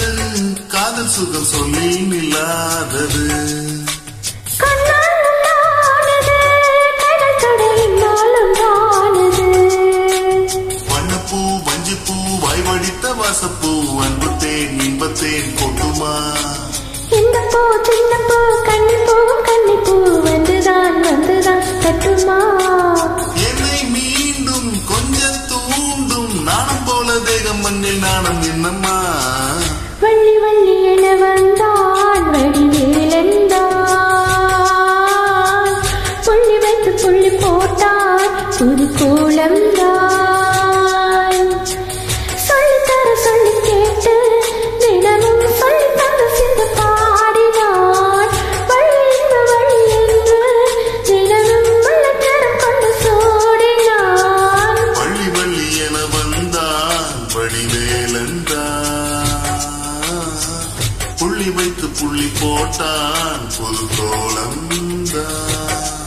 காதல் சுகம் சொல்லி நில்லாதது கண்ணால் உண்டானது, கடல் கடலினால் உண்டானது. வண்ணப்பூ வஞ்சிப்பூ வாய்வடித்த வாசப்பூ அன்புத்தேன் இன்பத்தேன் கொட்டுமா இந்தப் பூ, சின்னப் பூ, கன்னிப் பூ, கன்னிப் பூ, வந்துதான், வந்துதான் கட்டுமா? என்னை மீண்டும் கொஞ்சம் தூண்டும் நாணம் போல தேகம் மண்ணில் நாணம் என்னம்மா வள்ளி வள்ளி என வந்தான் வடிவேலந்தான் புள்ளி வைத்து புள்ளி போட்டான் புது கோலம்தான் சொல்லித்தர சொல்லி கேட்டு தினமும் சொல்லி தந்த சிந்து பாடினான் வழி இந்த வழி என்று தினமும் உள்ளக்கரம் கொண்டு சோடினான் வள்ளி வள்ளி என வந்தான் வடிவேலந்தான் புள்ளி வைத்து புள்ளி போட்டான் புது கோலம் தான்